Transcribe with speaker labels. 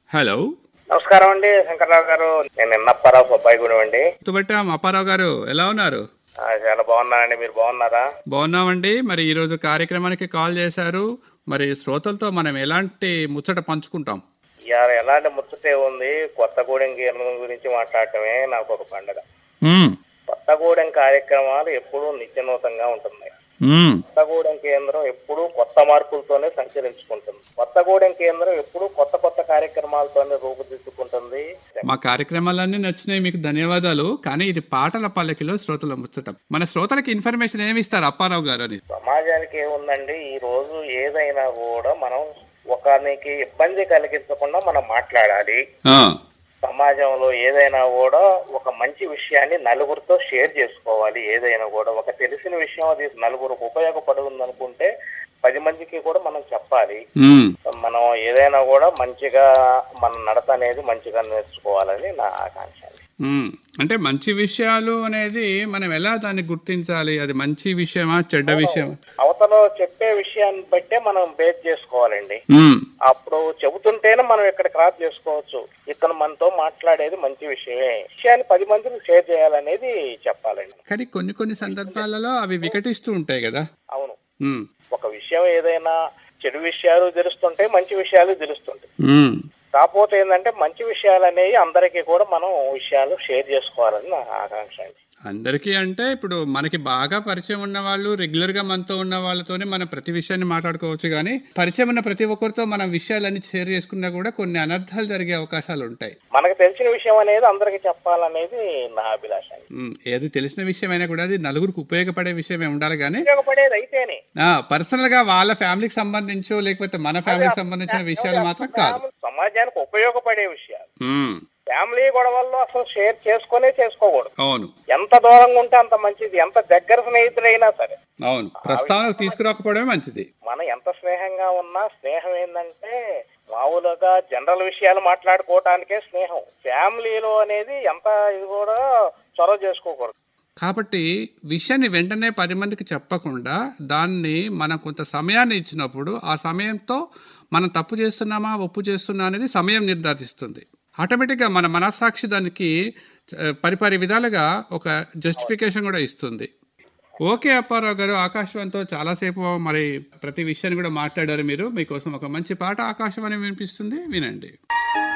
Speaker 1: Hello
Speaker 2: నమస్కారం అండి శంకర్రావు గారు నేను ఎన్నప్పారావు సుబ్బాయిగూడెం అండి
Speaker 1: తుబట్టాం అప్పారావు గారు ఎలా ఉన్నారు
Speaker 2: ఆ, చాలా బాగున్నానండి మీరు బాగున్నారా
Speaker 1: బాగున్నామండి మరి ఈరోజు కార్యక్రమానికి కాల్ చేశారు మరి శ్రోతలతో మనం ఎలాంటి ముచ్చట పంచుకుంటాం
Speaker 2: ఇవాళ ఎలాంటి ముచ్చటే ఉంది కొత్తగూడెం కేంద్రం గురించి మాట్లాడటమే నాకు ఒక పండగ
Speaker 1: మ్మ్.
Speaker 2: కొత్తగూడెం కార్యక్రమాలు ఎప్పుడూ నిత్యనూతంగా ఉంటున్నాయి
Speaker 1: మ్మ్.
Speaker 2: కొత్తగూడెం కేంద్రం ఎప్పుడూ కొత్త మార్పులతోనే సంచరించుకుంటుంది కొత్తగూడెం కేంద్రం ఎప్పుడూ కొత్త కొత్త కార్యక్రమాలతోనే రూపుదిద్దుకుంటుంది
Speaker 1: మా కార్యక్రమాలన్నీ నచ్చినాయి మీకు ధన్యవాదాలు కానీ ఇది పాటల పల్లకిలో శ్రోతల ముచ్చట మన శ్రోతలకి ఇన్ఫర్మేషన్ ఏమి ఇస్తారు అప్పారావు గారు అని
Speaker 2: సమాజానికి ఏముందండి ఈ రోజు ఏదైనా కూడా మనం ఒకరికి ఇబ్బంది కలిగించకుండా మనం మాట్లాడాలి
Speaker 1: ఆ,
Speaker 2: సమాజంలో ఏదైనా కూడా ఒక మంచి విషయాన్ని నలుగురితో షేర్ చేసుకోవాలి ఏదైనా కూడా ఒక తెలిసిన విషయం అది నలుగురికి ఉపయోగపడుతుంది అనుకుంటే పది మందికి కూడా మనం చెప్పాలి
Speaker 1: మ్మ్.
Speaker 2: మనం ఏదైనా కూడా మంచిగా మన నడత అనేది మంచిగా నేర్చుకోవాలని నా ఆకాంక్ష అండి.
Speaker 1: మ్మ్. అంటే మంచి విషయాలు అనేది మనం ఎలా దాన్ని గుర్తించాలి అది మంచి విషయమా చెడ్డ విషయమా
Speaker 2: అవతల చెప్పే విషయాన్ని బట్టే మనం బేస్ చేసుకోవాలండి
Speaker 1: మ్మ్.
Speaker 2: అప్పుడు చెబుతుంటేనే మనం ఇక్కడ క్రాప్ చేసుకోవచ్చు ఇతను మనతో మాట్లాడేది మంచి విషయమే విషయాన్ని పది మందికి షేర్ చేయాలనేది చెప్పాలండి
Speaker 1: కానీ కొన్ని కొన్ని సందర్భాలలో అవి వికటిస్తూ ఉంటాయి కదా
Speaker 2: అవును
Speaker 1: మ్మ్.
Speaker 2: ఒక విషయం ఏదైనా చెడు విషయాలు తెలుస్తుంటాయి మంచి విషయాలు తెలుస్తుంటాయి
Speaker 1: మ్మ్.
Speaker 2: కాకపోతే ఏంటంటే మంచి విషయాలు అనేవి అందరికీ కూడా మనం విషయాలు షేర్ చేసుకోవాలని నా ఆకాంక్ష అండి
Speaker 1: అందరికీ అంటే ఇప్పుడు మనకి బాగా పరిచయం ఉన్న వాళ్ళు రెగ్యులర్ గా మనతో ఉన్న వాళ్ళతోనే మనం ప్రతి విషయాన్ని మాట్లాడుకోవచ్చు కానీ పరిచయం ఉన్న ప్రతి ఒక్కరితో మనం విషయాలన్నీ షేర్ చేసుకున్నా కూడా కొన్ని అనర్థాలు జరిగే అవకాశాలు ఉంటాయి
Speaker 2: మనకు తెలిసిన విషయం అనేది అందరికీ చెప్పాలనేది నా అభిలాష అండి
Speaker 1: మ్మ్. ఏది తెలిసిన విషయం అయినా కూడా అది నలుగురికి ఉపయోగపడే విషయమే ఉండాలి కానీ
Speaker 2: ఉపయోగపడేది అయితేనే
Speaker 1: పర్సనల్ గా వాళ్ళ ఫ్యామిలీకి సంబంధించో లేకపోతే మన ఫ్యామిలీకి సంబంధించిన విషయాలు మాత్రం కాదు
Speaker 2: సమాజానికి ఉపయోగపడే విషయాలు
Speaker 1: మ్మ్.
Speaker 2: ఫ్యామిలీ గొడవల్లో అసలు షేర్ చేసుకునే చేసుకోకూడదు
Speaker 1: అవును
Speaker 2: ఎంత దూరంగా ఉంటే అంత మంచిది ఎంత దగ్గర స్నేహితులైనా సరే
Speaker 1: అవును ప్రస్తావనకు తీసుకురాకపోవడమే మంచిది
Speaker 2: మనం ఎంత స్నేహంగా ఉన్నా స్నేహం ఏంటంటే మామూలుగా జనరల్ విషయాలు మాట్లాడుకోవటానికే స్నేహం ఫ్యామిలీలో అనేది ఎంత ఇది కూడా చొరవ చేసుకోకూడదు
Speaker 1: కాబట్టి విషయాన్ని వెంటనే పది మందికి చెప్పకుండా దాన్ని మనం కొంత సమయాన్ని ఇచ్చినప్పుడు ఆ సమయంతో మనం తప్పు చేస్తున్నామా ఒప్పు చేస్తున్నా అనేది సమయం నిర్ధారిస్తుంది ఆటోమేటిక్గా మన మనస్సాక్షి దానికి ఆ, పరిపరి విధాలుగా ఒక జస్టిఫికేషన్ కూడా ఇస్తుంది ఓకే అప్పారావు గారు ఆకాశవాణితో చాలాసేపు మరి ప్రతి విషయాన్ని కూడా మాట్లాడారు మీరు మీకోసం ఒక మంచి పాట ఆకాశవాణి వినిపిస్తుంది వినండి